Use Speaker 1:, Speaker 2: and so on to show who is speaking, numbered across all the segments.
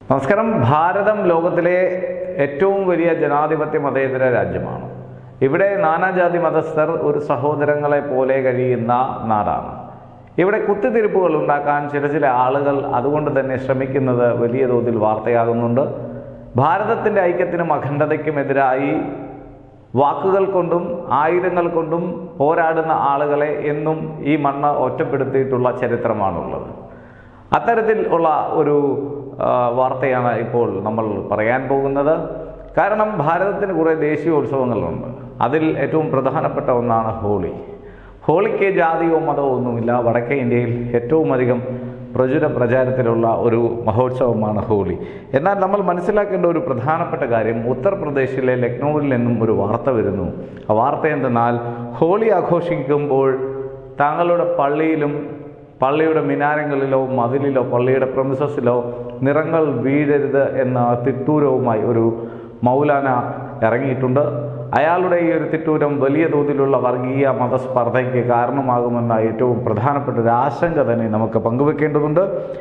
Speaker 1: നമസ്കാരം ഭാരതം ലോകത്തിലെ ഏറ്റവും വലിയ ജനാധിപത്യ മതേതര രാജ്യമാണ് ഇവിടെ നാനാജാതി മതസ്ഥർ ഒരു സഹോദരങ്ങളെ പോലെ കഴിയുന്ന നാടാണ് ഇവിടെ കുത്തിത്തിരിപ്പുകൾ ഉണ്ടാക്കാൻ ചില ചില ആളുകൾ അതുകൊണ്ട് തന്നെ ശ്രമിക്കുന്നത് വലിയ തോതിൽ വാർത്തയാകുന്നുണ്ട് ഭാരതത്തിൻ്റെ ഐക്യത്തിനും അഖണ്ഡതയ്ക്കുമെതിരായി വാക്കുകൾ കൊണ്ടും ആയുധങ്ങൾ കൊണ്ടും പോരാടുന്ന ആളുകളെ എന്നും ഈ മണ്ണ് ഒറ്റപ്പെടുത്തിയിട്ടുള്ള ചരിത്രമാണുള്ളത് അത്തരത്തിൽ ഉള്ള ഒരു ആ, വാർത്തയാണ് ഇപ്പോൾ നമ്മൾ പറയാൻ പോകുന്നത് കാരണം ഭാരതത്തിന് കുറേ ദേശീയോത്സവങ്ങളുണ്ട് അതിൽ ഏറ്റവും പ്രധാനപ്പെട്ട ഒന്നാണ് ഹോളി ഹോളിക്ക് ജാതിയോ മതമോ ഒന്നുമില്ല വടക്കേ ഇന്ത്യയിൽ ഏറ്റവും അധികം പ്രചുര പ്രചാരത്തിലുള്ള ഒരു മഹോത്സവമാണ് ഹോളി എന്നാൽ നമ്മൾ മനസ്സിലാക്കേണ്ട ഒരു പ്രധാനപ്പെട്ട കാര്യം ഉത്തർപ്രദേശിലെ ലക്നൌവിൽ നിന്നും ഒരു വാർത്ത വരുന്നു ആ വാർത്ത എന്തെന്നാൽ ഹോളി ആഘോഷിക്കുമ്പോൾ താങ്കളുടെ പള്ളിയിലും പള്ളിയുടെ മിനാരങ്ങളിലോ മതിലിലോ പള്ളിയുടെ പ്രമിസസിലോ നിറങ്ങൾ വീഴരുത് എന്ന തിട്ടൂരവുമായി ഒരു മൗലാന ഇറങ്ങിയിട്ടുണ്ട് അയാളുടെ ഈ ഒരു തിട്ടൂരം വലിയ തോതിലുള്ള വർഗീയ മതസ്പർദ്ധയ്ക്ക് കാരണമാകുമെന്ന ഏറ്റവും പ്രധാനപ്പെട്ട ഒരു ആശങ്ക തന്നെ നമുക്ക് പങ്കുവെക്കേണ്ടതുണ്ട്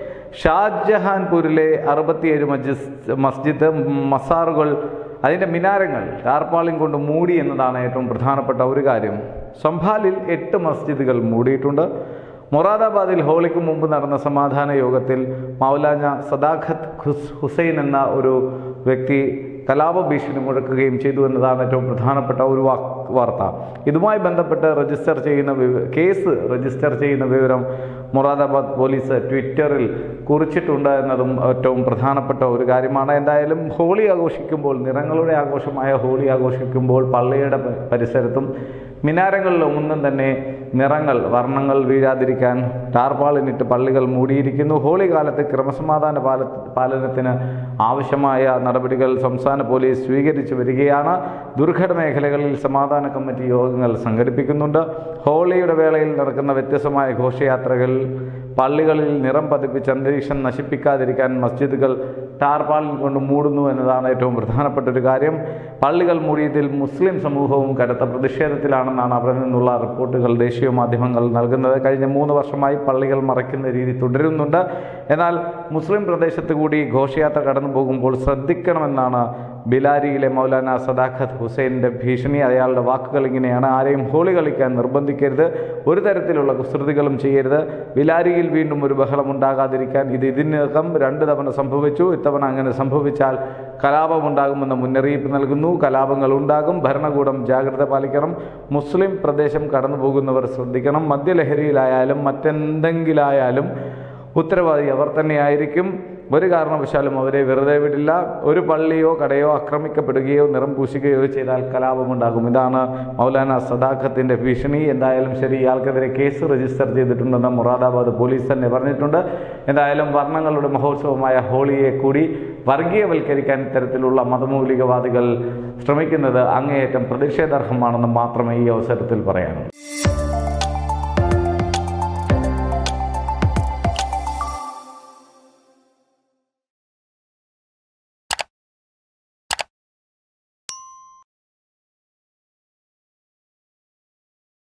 Speaker 1: ഷാജഹാൻപൂരിലെ അറുപത്തിയേഴ് മസ്ജിദ് മസ്ജിദ് മസാറുകൾ അതിൻ്റെ മിനാരങ്ങൾ ടാർപ്പാളിൻ കൊണ്ട് മൂടി എന്നതാണ് ഏറ്റവും പ്രധാനപ്പെട്ട ഒരു കാര്യം സംഭാലിൽ എട്ട് മസ്ജിദുകൾ മൂടിയിട്ടുണ്ട് മൊറാദാബാദിൽ ഹോളിക്ക് മുമ്പ് നടന്ന സമാധാന യോഗത്തിൽ മൗലാന സദാഖത്ത് ഖുസ് ഹുസൈൻ എന്ന ഒരു വ്യക്തി കലാപ ഭീഷണി മുഴക്കുകയും ചെയ്തു എന്നതാണ് ഏറ്റവും പ്രധാനപ്പെട്ട ഒരു വാ- വാർത്ത ഇതുമായി ബന്ധപ്പെട്ട് രജിസ്റ്റർ ചെയ്യുന്ന വിവ- കേസ് രജിസ്റ്റർ ചെയ്യുന്ന വിവരം മൊറാദാബാദ് പോലീസ് ട്വിറ്ററിൽ കുറിച്ചിട്ടുണ്ട് എന്നതും ഏറ്റവും പ്രധാനപ്പെട്ട ഒരു കാര്യമാണ് എന്തായാലും ഹോളി ആഘോഷിക്കുമ്പോൾ നിറങ്ങളുടെ ആഘോഷമായ ഹോളി ആഘോഷിക്കുമ്പോൾ പള്ളിയുടെ പ- പരിസരത്തും മിനാരങ്ങളിലും ഒന്നും തന്നെ നിറങ്ങൾ വർണ്ണങ്ങൾ വീഴാതിരിക്കാൻ ടാർപാളിനിട്ട് പള്ളികൾ മൂടിയിരിക്കുന്നു ഹോളി കാലത്ത് ക്രമസമാധാന പാല പാലനത്തിന് ആവശ്യമായ നടപടികൾ സംസ്ഥാന പോലീസ് സ്വീകരിച്ചു വരികയാണ് ദുർഘട മേഖലകളിൽ സമാധാന കമ്മിറ്റി യോഗങ്ങൾ സംഘടിപ്പിക്കുന്നുണ്ട് ഹോളിയുടെ വേളയിൽ നടക്കുന്ന വ്യത്യസ്തമായ ഘോഷയാത്രകൾ പള്ളികളിൽ നിറം പതിപ്പിച്ച് അന്തരീക്ഷം നശിപ്പിക്കാതിരിക്കാൻ മസ്ജിദുകൾ ടാർപാളിൽ കൊണ്ട് മൂടുന്നു എന്നതാണ് ഏറ്റവും പ്രധാനപ്പെട്ട ഒരു കാര്യം പള്ളികൾ മൂടിയതിൽ മുസ്ലിം സമൂഹവും കടുത്ത പ്രതിഷേധത്തിലാണെന്നാണ് അവിടെ നിന്നുള്ള റിപ്പോർട്ടുകൾ ദേശീയ മാധ്യമങ്ങൾ നൽകുന്നത് കഴിഞ്ഞ മൂന്ന് വർഷമായി പള്ളികൾ മറയ്ക്കുന്ന രീതി തുടരുന്നുണ്ട് എന്നാൽ മുസ്ലിം പ്രദേശത്ത് കൂടി ഘോഷയാത്ര കടന്നു പോകുമ്പോൾ ശ്രദ്ധിക്കണമെന്നാണ് ബിലാരിയിലെ മൗലാന സദാഖത്ത് ഹുസൈൻ്റെ ഭീഷണി അയാളുടെ വാക്കുകൾ ഇങ്ങനെയാണ് ആരെയും ഹോളി കളിക്കാൻ നിർബന്ധിക്കരുത് ഒരു തരത്തിലുള്ള കുസൃതികളും ചെയ്യരുത് ബിലാരിയിൽ വീണ്ടും ഒരു ബഹളം ഉണ്ടാകാതിരിക്കാൻ ഇത് ഇതിനകം രണ്ട് തവണ സംഭവിച്ചു ഇത്തവണ അങ്ങനെ സംഭവിച്ചാൽ കലാപമുണ്ടാകുമെന്ന മുന്നറിയിപ്പ് നൽകുന്നു കലാപങ്ങൾ ഉണ്ടാകും ഭരണകൂടം ജാഗ്രത പാലിക്കണം മുസ്ലിം പ്രദേശം കടന്നു പോകുന്നവർ ശ്രദ്ധിക്കണം മദ്യലഹരിയിലായാലും മറ്റെന്തെങ്കിലായാലും ഉത്തരവാദി അവർ തന്നെയായിരിക്കും ഒരു കാരണവശാലും അവരെ വെറുതെ വിടില്ല ഒരു പള്ളിയോ കടയോ ആക്രമിക്കപ്പെടുകയോ നിറം പൂശുകയോ ചെയ്താൽ കലാപമുണ്ടാകും ഇതാണ് മൗലാന സദാഖത്തിൻ്റെ ഭീഷണി എന്തായാലും ശരി ഇയാൾക്കെതിരെ കേസ് രജിസ്റ്റർ ചെയ്തിട്ടുണ്ടെന്ന് മുറാദാബാദ് പോലീസ് തന്നെ പറഞ്ഞിട്ടുണ്ട് എന്തായാലും വർണ്ണങ്ങളുടെ മഹോത്സവമായ ഹോളിയെ കൂടി വർഗീയവൽക്കരിക്കാൻ ഇത്തരത്തിലുള്ള മതമൗലികവാദികൾ ശ്രമിക്കുന്നത് അങ്ങേയറ്റം പ്രതിഷേധാർഹമാണെന്ന് മാത്രമേ ഈ അവസരത്തിൽ പറയാനുള്ളൂ